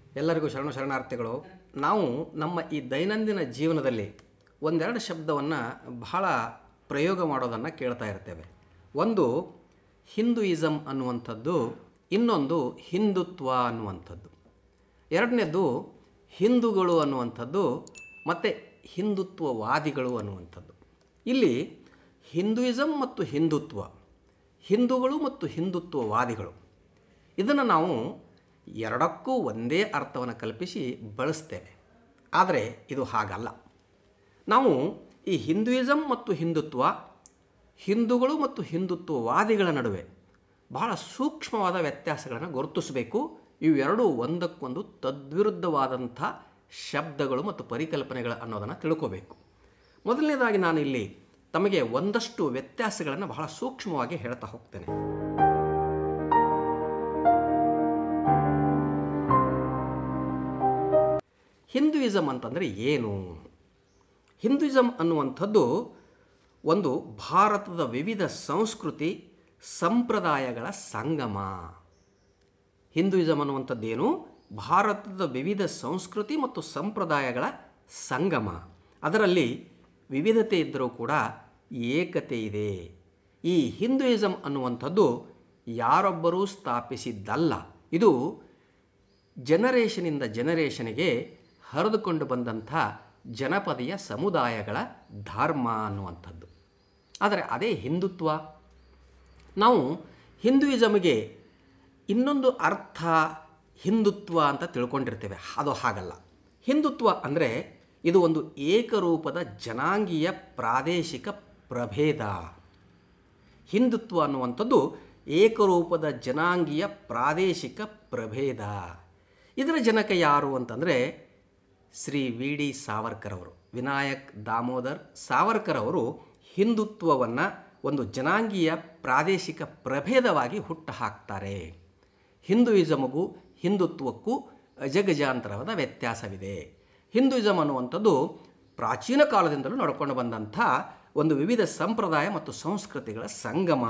ಎಲ್ಲರಿಗೂ ಶರಣು ಶರಣಾರ್ಥಿಗಳು ನಾವು ನಮ್ಮ ಈ ದೈನಂದಿನ ಜೀವನದಲ್ಲಿ ಒಂದೆರಡು ಶಬ್ದವನ್ನು ಬಹಳ ಪ್ರಯೋಗ ಮಾಡೋದನ್ನು ಕೇಳ್ತಾ ಇರ್ತೇವೆ ಒಂದು ಹಿಂದೂಯಿಸಮ್ ಅನ್ನುವಂಥದ್ದು ಇನ್ನೊಂದು ಹಿಂದುತ್ವ ಅನ್ನುವಂಥದ್ದು ಎರಡನೇದು ಹಿಂದೂಗಳು ಅನ್ನುವಂಥದ್ದು ಮತ್ತು ಹಿಂದುತ್ವವಾದಿಗಳು ಅನ್ನುವಂಥದ್ದು ಇಲ್ಲಿ ಹಿಂದೂಯಿಸಮ್ ಮತ್ತು ಹಿಂದುತ್ವ ಹಿಂದೂಗಳು ಮತ್ತು ಹಿಂದುತ್ವವಾದಿಗಳು ಇದನ್ನು ನಾವು ಎರಡಕ್ಕೂ ಒಂದೇ ಅರ್ಥವನ್ನು ಕಲ್ಪಿಸಿ ಬಳಸ್ತೇವೆ ಆದರೆ ಇದು ಹಾಗಲ್ಲ ನಾವು ಈ ಹಿಂದೂಯಿಸಮ್ ಮತ್ತು ಹಿಂದುತ್ವ ಹಿಂದೂಗಳು ಮತ್ತು ಹಿಂದುತ್ವವಾದಿಗಳ ನಡುವೆ ಬಹಳ ಸೂಕ್ಷ್ಮವಾದ ವ್ಯತ್ಯಾಸಗಳನ್ನು ಗುರುತಿಸಬೇಕು ಇವೆರಡೂ ಒಂದಕ್ಕೊಂದು ತದ್ವಿರುದ್ಧವಾದಂಥ ಶಬ್ದಗಳು ಮತ್ತು ಪರಿಕಲ್ಪನೆಗಳು ಅನ್ನೋದನ್ನು ತಿಳ್ಕೋಬೇಕು ಮೊದಲನೇದಾಗಿ ನಾನು ಇಲ್ಲಿ ತಮಗೆ ಒಂದಷ್ಟು ವ್ಯತ್ಯಾಸಗಳನ್ನು ಬಹಳ ಸೂಕ್ಷ್ಮವಾಗಿ ಹೇಳ್ತಾ ಹೋಗ್ತೇನೆ ಹಿಂದೂಯಿಸಮ್ ಅಂತಂದರೆ ಏನು ಹಿಂದೂಯಿಸಮ್ ಅನ್ನುವಂಥದ್ದು ಒಂದು ಭಾರತದ ವಿವಿಧ ಸಂಸ್ಕೃತಿ ಸಂಪ್ರದಾಯಗಳ ಸಂಗಮ ಹಿಂದೂಯಿಸಮ್ ಅನ್ನುವಂಥದ್ದೇನು ಭಾರತದ ವಿವಿಧ ಸಂಸ್ಕೃತಿ ಮತ್ತು ಸಂಪ್ರದಾಯಗಳ ಸಂಗಮ ಅದರಲ್ಲಿ ವಿವಿಧತೆ ಇದ್ದರೂ ಕೂಡ ಏಕತೆ ಇದೆ ಈ ಹಿಂದೂಯಿಸಮ್ ಅನ್ನುವಂಥದ್ದು ಯಾರೊಬ್ಬರೂ ಸ್ಥಾಪಿಸಿದ್ದಲ್ಲ ಇದು ಜನರೇಷನಿಂದ ಜನರೇಷನಿಗೆ ಹರಿದುಕೊಂಡು ಬಂದಂಥ ಜನಪದೀಯ ಸಮುದಾಯಗಳ ಧರ್ಮ ಅನ್ನುವಂಥದ್ದು ಆದರೆ ಅದೇ ಹಿಂದುತ್ವ ನಾವು ಹಿಂದೂಯಿಸಮ್ಗೆ ಇನ್ನೊಂದು ಅರ್ಥ ಹಿಂದುತ್ವ ಅಂತ ತಿಳ್ಕೊಂಡಿರ್ತೇವೆ ಅದು ಹಾಗಲ್ಲ ಹಿಂದುತ್ವ ಅಂದರೆ ಇದು ಒಂದು ಏಕರೂಪದ ಜನಾಂಗೀಯ ಪ್ರಾದೇಶಿಕ ಪ್ರಭೇದ ಹಿಂದುತ್ವ ಅನ್ನುವಂಥದ್ದು ಏಕರೂಪದ ಜನಾಂಗೀಯ ಪ್ರಾದೇಶಿಕ ಪ್ರಭೇದ ಇದರ ಜನಕ ಯಾರು ಅಂತಂದರೆ ಶ್ರೀ ವಿ ಡಿ ಸಾವರ್ಕರ್ ಅವರು ವಿನಾಯಕ್ ದಾಮೋದರ್ ಸಾವರ್ಕರ್ ಅವರು ಹಿಂದುತ್ವವನ್ನು ಒಂದು ಜನಾಂಗೀಯ ಪ್ರಾದೇಶಿಕ ಪ್ರಭೇದವಾಗಿ ಹುಟ್ಟು ಹಾಕ್ತಾರೆ ಹಿಂದೂಯಿಸಮ್ಗೂ ಹಿಂದುತ್ವಕ್ಕೂ ಅಜಗಜಾಂತರವಾದ ವ್ಯತ್ಯಾಸವಿದೆ ಹಿಂದೂಯಿಸಮ್ ಅನ್ನುವಂಥದ್ದು ಪ್ರಾಚೀನ ಕಾಲದಿಂದಲೂ ನಡ್ಕೊಂಡು ಬಂದಂಥ ಒಂದು ವಿವಿಧ ಸಂಪ್ರದಾಯ ಮತ್ತು ಸಂಸ್ಕೃತಿಗಳ ಸಂಗಮ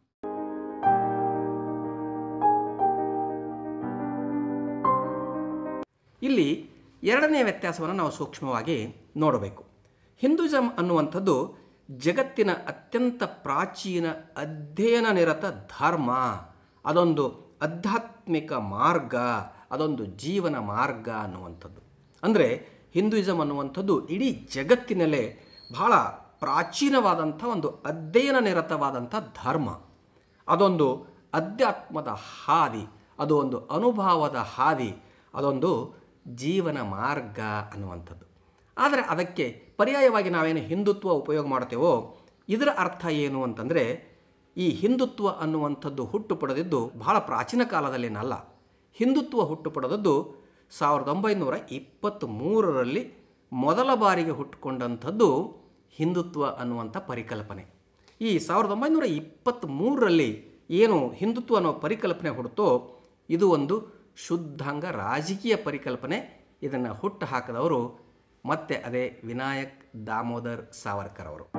ಇಲ್ಲಿ ಎರಡನೇ ವ್ಯತ್ಯಾಸವನ್ನು ನಾವು ಸೂಕ್ಷ್ಮವಾಗಿ ನೋಡಬೇಕು ಹಿಂದೂಯಿಸಮ್ ಅನ್ನುವಂಥದ್ದು ಜಗತ್ತಿನ ಅತ್ಯಂತ ಪ್ರಾಚೀನ ಅಧ್ಯಯನ ನಿರತ ಧರ್ಮ ಅದೊಂದು ಆಧ್ಯಾತ್ಮಿಕ ಮಾರ್ಗ ಅದೊಂದು ಜೀವನ ಮಾರ್ಗ ಅನ್ನುವಂಥದ್ದು ಅಂದರೆ ಹಿಂದೂಯಿಸಮ್ ಅನ್ನುವಂಥದ್ದು ಇಡೀ ಜಗತ್ತಿನಲ್ಲೇ ಬಹಳ ಪ್ರಾಚೀನವಾದಂಥ ಒಂದು ಅಧ್ಯಯನ ನಿರತವಾದಂಥ ಧರ್ಮ ಅದೊಂದು ಅಧ್ಯಾತ್ಮದ ಹಾದಿ ಅದು ಒಂದು ಅನುಭವದ ಹಾದಿ ಅದೊಂದು ಜೀವನ ಮಾರ್ಗ ಅನ್ನುವಂಥದ್ದು ಆದರೆ ಅದಕ್ಕೆ ಪರ್ಯಾಯವಾಗಿ ನಾವೇನು ಹಿಂದುತ್ವ ಉಪಯೋಗ ಮಾಡ್ತೇವೋ ಇದರ ಅರ್ಥ ಏನು ಅಂತಂದರೆ ಈ ಹಿಂದುತ್ವ ಅನ್ನುವಂಥದ್ದು ಹುಟ್ಟು ಪಡೆದಿದ್ದು ಬಹಳ ಪ್ರಾಚೀನ ಕಾಲದಲ್ಲೇನಲ್ಲ ಹಿಂದುತ್ವ ಹುಟ್ಟು ಪಡೆದದ್ದು ಸಾವಿರದ ಒಂಬೈನೂರ ಇಪ್ಪತ್ತ್ಮೂರರಲ್ಲಿ ಮೊದಲ ಬಾರಿಗೆ ಹುಟ್ಟುಕೊಂಡಂಥದ್ದು ಹಿಂದುತ್ವ ಅನ್ನುವಂಥ ಪರಿಕಲ್ಪನೆ ಈ ಸಾವಿರದ ಒಂಬೈನೂರ ಇಪ್ಪತ್ತ್ಮೂರರಲ್ಲಿ ಏನು ಹಿಂದುತ್ವ ಅನ್ನೋ ಪರಿಕಲ್ಪನೆ ಹುಡುತೋ ಇದು ಒಂದು ಶುದ್ಧಾಂಗ ರಾಜಕೀಯ ಪರಿಕಲ್ಪನೆ ಇದನ್ನು ಹುಟ್ಟು ಹಾಕಿದವರು ಮತ್ತೆ ಅದೇ ವಿನಾಯಕ್ ದಾಮೋದರ್ ಸಾವರ್ಕರ್ ಅವರು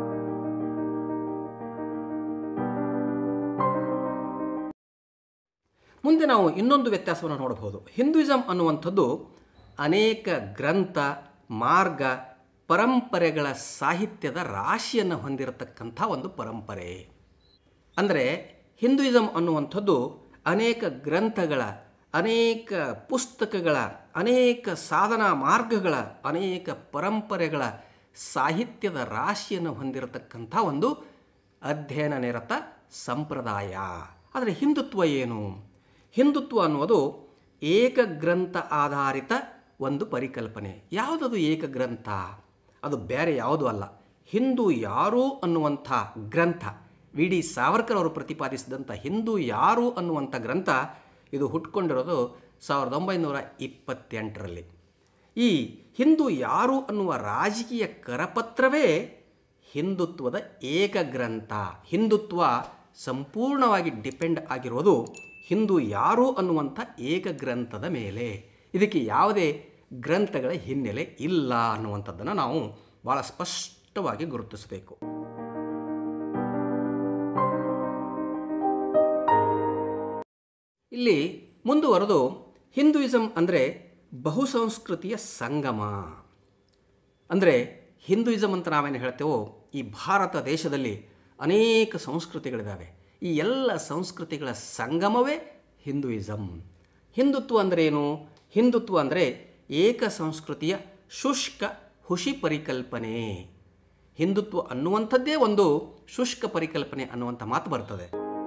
ಮುಂದೆ ನಾವು ಇನ್ನೊಂದು ವ್ಯತ್ಯಾಸವನ್ನು ನೋಡಬಹುದು ಹಿಂದೂಯಿಸಮ್ ಅನ್ನುವಂಥದ್ದು ಅನೇಕ ಗ್ರಂಥ ಮಾರ್ಗ ಪರಂಪರೆಗಳ ಸಾಹಿತ್ಯದ ರಾಶಿಯನ್ನು ಹೊಂದಿರತಕ್ಕಂಥ ಒಂದು ಪರಂಪರೆ ಅಂದರೆ ಹಿಂದೂಯಿಸಮ್ ಅನ್ನುವಂಥದ್ದು ಅನೇಕ ಗ್ರಂಥಗಳ ಅನೇಕ ಪುಸ್ತಕಗಳ ಅನೇಕ ಸಾಧನಾ ಮಾರ್ಗಗಳ ಅನೇಕ ಪರಂಪರೆಗಳ ಸಾಹಿತ್ಯದ ರಾಶಿಯನ್ನು ಹೊಂದಿರತಕ್ಕಂಥ ಒಂದು ಅಧ್ಯಯನ ನಿರತ ಸಂಪ್ರದಾಯ ಆದರೆ ಹಿಂದುತ್ವ ಏನು ಹಿಂದುತ್ವ ಅನ್ನುವುದು ಏಕಗ್ರಂಥ ಆಧಾರಿತ ಒಂದು ಪರಿಕಲ್ಪನೆ ಯಾವುದದು ಏಕಗ್ರಂಥ ಅದು ಬೇರೆ ಯಾವುದೂ ಅಲ್ಲ ಹಿಂದೂ ಯಾರು ಅನ್ನುವಂಥ ಗ್ರಂಥ ವಿ ಡಿ ಸಾವರ್ಕರ್ ಅವರು ಪ್ರತಿಪಾದಿಸಿದಂಥ ಹಿಂದೂ ಯಾರು ಅನ್ನುವಂಥ ಗ್ರಂಥ ಇದು ಹುಟ್ಕೊಂಡಿರೋದು ಸಾವಿರದ ಒಂಬೈನೂರ ಇಪ್ಪತ್ತೆಂಟರಲ್ಲಿ ಈ ಹಿಂದೂ ಯಾರು ಅನ್ನುವ ರಾಜಕೀಯ ಕರಪತ್ರವೇ ಹಿಂದುತ್ವದ ಏಕಗ್ರಂಥ ಹಿಂದುತ್ವ ಸಂಪೂರ್ಣವಾಗಿ ಡಿಪೆಂಡ್ ಆಗಿರೋದು ಹಿಂದೂ ಯಾರು ಅನ್ನುವಂಥ ಏಕಗ್ರಂಥದ ಮೇಲೆ ಇದಕ್ಕೆ ಯಾವುದೇ ಗ್ರಂಥಗಳ ಹಿನ್ನೆಲೆ ಇಲ್ಲ ಅನ್ನುವಂಥದ್ದನ್ನು ನಾವು ಭಾಳ ಸ್ಪಷ್ಟವಾಗಿ ಗುರುತಿಸಬೇಕು ಇಲ್ಲಿ ಮುಂದುವರೆದು ಹಿಂದೂಯಿಸಮ್ ಅಂದರೆ ಬಹುಸಂಸ್ಕೃತಿಯ ಸಂಗಮ ಅಂದರೆ ಹಿಂದೂಯಿಸಮ್ ಅಂತ ನಾವೇನು ಹೇಳ್ತೇವೋ ಈ ಭಾರತ ದೇಶದಲ್ಲಿ ಅನೇಕ ಸಂಸ್ಕೃತಿಗಳಿದ್ದಾವೆ ಈ ಎಲ್ಲ ಸಂಸ್ಕೃತಿಗಳ ಸಂಗಮವೇ ಹಿಂದೂಯಿಸಮ್ ಹಿಂದುತ್ವ ಅಂದರೆ ಏನು ಹಿಂದುತ್ವ ಅಂದರೆ ಏಕ ಸಂಸ್ಕೃತಿಯ ಶುಷ್ಕ ಹುಷಿ ಪರಿಕಲ್ಪನೆ ಹಿಂದುತ್ವ ಅನ್ನುವಂಥದ್ದೇ ಒಂದು ಶುಷ್ಕ ಪರಿಕಲ್ಪನೆ ಅನ್ನುವಂಥ ಮಾತು ಬರ್ತದೆ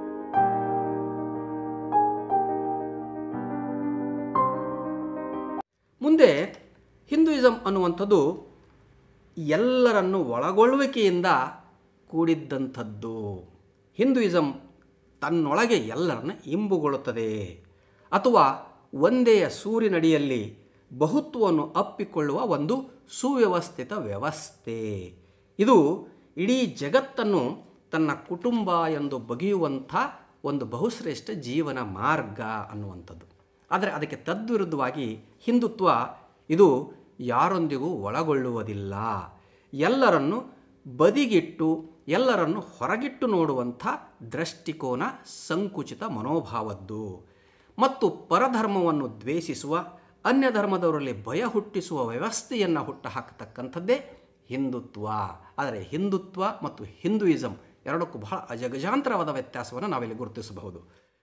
ಮುಂದೆ ಹಿಂದೂಯಿಸಮ್ ಅನ್ನುವಂಥದ್ದು ಎಲ್ಲರನ್ನು ಒಳಗೊಳ್ಳುವಿಕೆಯಿಂದ ಕೂಡಿದ್ದಂಥದ್ದು ಹಿಂದೂಯಿಸಮ್ ತನ್ನೊಳಗೆ ಎಲ್ಲರನ್ನು ಇಂಬುಗೊಳ್ಳುತ್ತದೆ ಅಥವಾ ಒಂದೇ ಸೂರಿನಡಿಯಲ್ಲಿ ಬಹುತ್ವವನ್ನು ಅಪ್ಪಿಕೊಳ್ಳುವ ಒಂದು ಸುವ್ಯವಸ್ಥಿತ ವ್ಯವಸ್ಥೆ ಇದು ಇಡೀ ಜಗತ್ತನ್ನು ತನ್ನ ಕುಟುಂಬ ಎಂದು ಬಗೆಯುವಂಥ ಒಂದು ಬಹುಶ್ರೇಷ್ಠ ಜೀವನ ಮಾರ್ಗ ಅನ್ನುವಂಥದ್ದು ಆದರೆ ಅದಕ್ಕೆ ತದ್ವಿರುದ್ಧವಾಗಿ ಹಿಂದುತ್ವ ಇದು ಯಾರೊಂದಿಗೂ ಒಳಗೊಳ್ಳುವುದಿಲ್ಲ ಎಲ್ಲರನ್ನು ಬದಿಗಿಟ್ಟು ಎಲ್ಲರನ್ನು ಹೊರಗಿಟ್ಟು ನೋಡುವಂಥ ದೃಷ್ಟಿಕೋನ ಸಂಕುಚಿತ ಮನೋಭಾವದ್ದು ಮತ್ತು ಪರಧರ್ಮವನ್ನು ದ್ವೇಷಿಸುವ ಅನ್ಯ ಧರ್ಮದವರಲ್ಲಿ ಭಯ ಹುಟ್ಟಿಸುವ ವ್ಯವಸ್ಥೆಯನ್ನು ಹುಟ್ಟು ಹಾಕತಕ್ಕಂಥದ್ದೇ ಹಿಂದುತ್ವ ಆದರೆ ಹಿಂದುತ್ವ ಮತ್ತು ಹಿಂದೂಯಿಸಮ್ ಎರಡಕ್ಕೂ ಬಹಳ ಅಜಗಜಾಂತರವಾದ ವ್ಯತ್ಯಾಸವನ್ನು ನಾವಿಲ್ಲಿ ಗುರುತಿಸಬಹುದು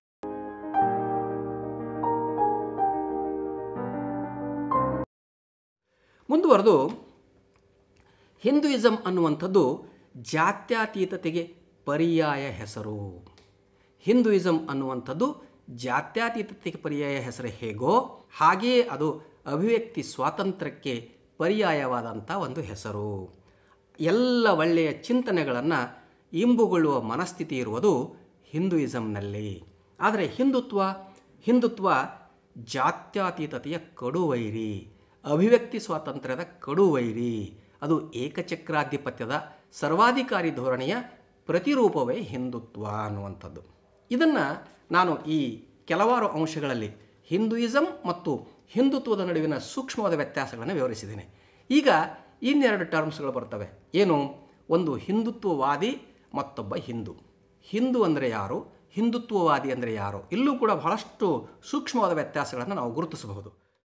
ಮುಂದುವರೆದು ಹಿಂದೂಯಿಸಮ್ ಅನ್ನುವಂಥದ್ದು ಜಾತ್ಯತೀತತೆಗೆ ಪರ್ಯಾಯ ಹೆಸರು ಹಿಂದೂಯಿಸಮ್ ಅನ್ನುವಂಥದ್ದು ಜಾತ್ಯತೀತತೆಗೆ ಪರ್ಯಾಯ ಹೆಸರು ಹೇಗೋ ಹಾಗೆಯೇ ಅದು ಅಭಿವ್ಯಕ್ತಿ ಸ್ವಾತಂತ್ರ್ಯಕ್ಕೆ ಪರ್ಯಾಯವಾದಂಥ ಒಂದು ಹೆಸರು ಎಲ್ಲ ಒಳ್ಳೆಯ ಚಿಂತನೆಗಳನ್ನು ಇಂಬುಗೊಳ್ಳುವ ಮನಸ್ಥಿತಿ ಇರುವುದು ಹಿಂದೂಯಿಸಮ್ನಲ್ಲಿ ಆದರೆ ಹಿಂದುತ್ವ ಹಿಂದುತ್ವ ಜಾತ್ಯತೀತತೆಯ ಕಡುವೈರಿ ಅಭಿವ್ಯಕ್ತಿ ಸ್ವಾತಂತ್ರ್ಯದ ಕಡುವೈರಿ ಅದು ಏಕಚಕ್ರಾಧಿಪತ್ಯದ ಸರ್ವಾಧಿಕಾರಿ ಧೋರಣೆಯ ಪ್ರತಿರೂಪವೇ ಹಿಂದುತ್ವ ಅನ್ನುವಂಥದ್ದು ಇದನ್ನು ನಾನು ಈ ಕೆಲವಾರು ಅಂಶಗಳಲ್ಲಿ ಹಿಂದೂಯಿಸಮ್ ಮತ್ತು ಹಿಂದುತ್ವದ ನಡುವಿನ ಸೂಕ್ಷ್ಮವಾದ ವ್ಯತ್ಯಾಸಗಳನ್ನು ವಿವರಿಸಿದ್ದೇನೆ ಈಗ ಇನ್ನೆರಡು ಟರ್ಮ್ಸ್ಗಳು ಬರ್ತವೆ ಏನು ಒಂದು ಹಿಂದುತ್ವವಾದಿ ಮತ್ತೊಬ್ಬ ಹಿಂದೂ ಹಿಂದೂ ಅಂದರೆ ಯಾರು ಹಿಂದುತ್ವವಾದಿ ಅಂದರೆ ಯಾರು ಇಲ್ಲೂ ಕೂಡ ಬಹಳಷ್ಟು ಸೂಕ್ಷ್ಮವಾದ ವ್ಯತ್ಯಾಸಗಳನ್ನು ನಾವು ಗುರುತಿಸಬಹುದು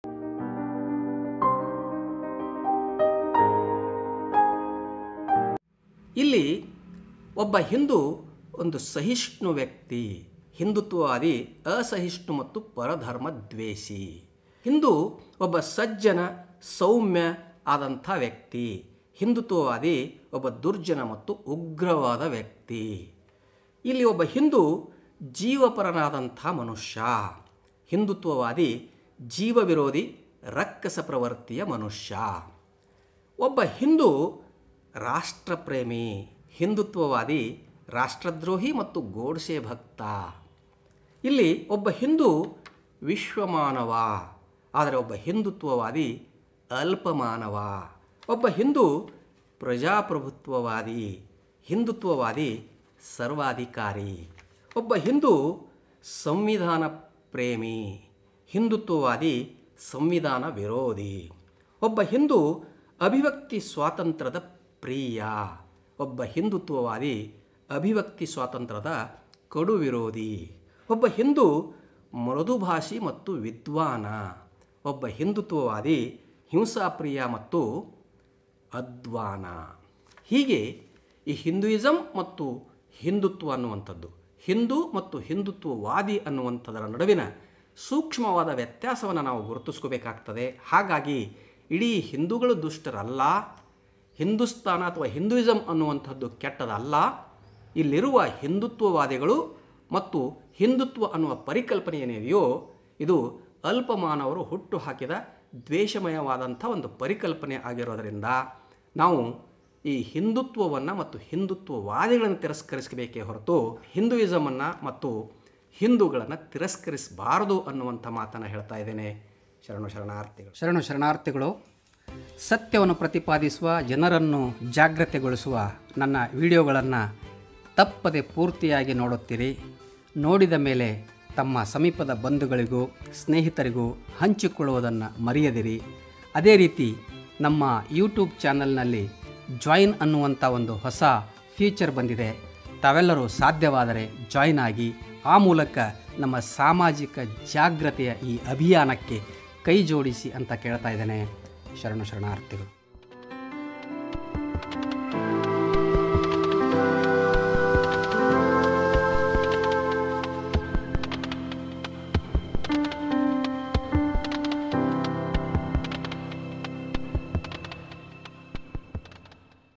ಇಲ್ಲಿ ಒಬ್ಬ ಹಿಂದೂ ಒಂದು ಸಹಿಷ್ಣು ವ್ಯಕ್ತಿ ಹಿಂದುತ್ವವಾದಿ ಅಸಹಿಷ್ಣು ಮತ್ತು ಪರಧರ್ಮ ದ್ವೇಷಿ ಹಿಂದೂ ಒಬ್ಬ ಸಜ್ಜನ ಸೌಮ್ಯ ಆದಂಥ ವ್ಯಕ್ತಿ ಹಿಂದುತ್ವವಾದಿ ಒಬ್ಬ ದುರ್ಜನ ಮತ್ತು ಉಗ್ರವಾದ ವ್ಯಕ್ತಿ ಇಲ್ಲಿ ಒಬ್ಬ ಹಿಂದೂ ಜೀವಪರನಾದಂಥ ಮನುಷ್ಯ ಹಿಂದುತ್ವವಾದಿ ಜೀವ ವಿರೋಧಿ ರಕ್ಕಸ ಪ್ರವೃತ್ತಿಯ ಮನುಷ್ಯ ಒಬ್ಬ ಹಿಂದೂ ರಾಷ್ಟ್ರಪ್ರೇಮಿ ಹಿಂದುತ್ವವಾದಿ ರಾಷ್ಟ್ರದ್ರೋಹಿ ಮತ್ತು ಗೋಡ್ಸೆ ಭಕ್ತ ಇಲ್ಲಿ ಒಬ್ಬ ಹಿಂದೂ ವಿಶ್ವಮಾನವ ಆದರೆ ಒಬ್ಬ ಹಿಂದುತ್ವವಾದಿ ಅಲ್ಪಮಾನವ ಒಬ್ಬ ಹಿಂದೂ ಪ್ರಜಾಪ್ರಭುತ್ವವಾದಿ ಹಿಂದುತ್ವವಾದಿ ಸರ್ವಾಧಿಕಾರಿ ಒಬ್ಬ ಹಿಂದೂ ಸಂವಿಧಾನ ಪ್ರೇಮಿ ಹಿಂದುತ್ವವಾದಿ ಸಂವಿಧಾನ ವಿರೋಧಿ ಒಬ್ಬ ಹಿಂದೂ ಅಭಿವ್ಯಕ್ತಿ ಸ್ವಾತಂತ್ರ್ಯದ ಪ್ರಿಯ ಒಬ್ಬ ಹಿಂದುತ್ವವಾದಿ ಅಭಿವ್ಯಕ್ತಿ ಸ್ವಾತಂತ್ರ್ಯದ ಕಡು ವಿರೋಧಿ ಒಬ್ಬ ಹಿಂದೂ ಮೃದುಭಾಷಿ ಮತ್ತು ವಿದ್ವಾನ ಒಬ್ಬ ಹಿಂದುತ್ವವಾದಿ ಹಿಂಸಾಪ್ರಿಯ ಮತ್ತು ಅದ್ವಾನ ಹೀಗೆ ಈ ಹಿಂದೂಯಿಸಮ್ ಮತ್ತು ಹಿಂದುತ್ವ ಅನ್ನುವಂಥದ್ದು ಹಿಂದೂ ಮತ್ತು ಹಿಂದುತ್ವವಾದಿ ಅನ್ನುವಂಥದ್ದರ ನಡುವಿನ ಸೂಕ್ಷ್ಮವಾದ ವ್ಯತ್ಯಾಸವನ್ನು ನಾವು ಗುರುತಿಸ್ಕೋಬೇಕಾಗ್ತದೆ ಹಾಗಾಗಿ ಇಡೀ ಹಿಂದೂಗಳು ದುಷ್ಟರಲ್ಲ ಹಿಂದೂಸ್ತಾನ ಅಥವಾ ಹಿಂದೂಯಿಸಮ್ ಅನ್ನುವಂಥದ್ದು ಕೆಟ್ಟದಲ್ಲ ಇಲ್ಲಿರುವ ಹಿಂದುತ್ವವಾದಿಗಳು ಮತ್ತು ಹಿಂದುತ್ವ ಅನ್ನುವ ಪರಿಕಲ್ಪನೆ ಏನಿದೆಯೋ ಇದು ಅಲ್ಪಮಾನವರು ಹುಟ್ಟು ಹಾಕಿದ ದ್ವೇಷಮಯವಾದಂಥ ಒಂದು ಪರಿಕಲ್ಪನೆ ಆಗಿರೋದರಿಂದ ನಾವು ಈ ಹಿಂದುತ್ವವನ್ನು ಮತ್ತು ಹಿಂದುತ್ವವಾದಿಗಳನ್ನು ತಿರಸ್ಕರಿಸಬೇಕೇ ಹೊರತು ಹಿಂದೂಯಿಸಮನ್ನು ಮತ್ತು ಹಿಂದೂಗಳನ್ನು ತಿರಸ್ಕರಿಸಬಾರದು ಅನ್ನುವಂಥ ಮಾತನ್ನು ಹೇಳ್ತಾ ಇದ್ದೇನೆ ಶರಣು ಶರಣಾರ್ಥಿಗಳು ಶರಣು ಶರಣಾರ್ಥಿಗಳು ಸತ್ಯವನ್ನು ಪ್ರತಿಪಾದಿಸುವ ಜನರನ್ನು ಜಾಗೃತೆಗೊಳಿಸುವ ನನ್ನ ವಿಡಿಯೋಗಳನ್ನು ತಪ್ಪದೆ ಪೂರ್ತಿಯಾಗಿ ನೋಡುತ್ತೀರಿ ನೋಡಿದ ಮೇಲೆ ತಮ್ಮ ಸಮೀಪದ ಬಂಧುಗಳಿಗೂ ಸ್ನೇಹಿತರಿಗೂ ಹಂಚಿಕೊಳ್ಳುವುದನ್ನು ಮರೆಯದಿರಿ ಅದೇ ರೀತಿ ನಮ್ಮ ಯೂಟ್ಯೂಬ್ ಚಾನಲ್ನಲ್ಲಿ ಜಾಯಿನ್ ಅನ್ನುವಂಥ ಒಂದು ಹೊಸ ಫೀಚರ್ ಬಂದಿದೆ ತಾವೆಲ್ಲರೂ ಸಾಧ್ಯವಾದರೆ ಜಾಯಿನ್ ಆಗಿ ಆ ಮೂಲಕ ನಮ್ಮ ಸಾಮಾಜಿಕ ಜಾಗ್ರತೆಯ ಈ ಅಭಿಯಾನಕ್ಕೆ ಕೈ ಜೋಡಿಸಿ ಅಂತ ಕೇಳ್ತಾ ಇದ್ದೇನೆ ಶರಣು ಶರಣಾರ್ಥಿಗಳು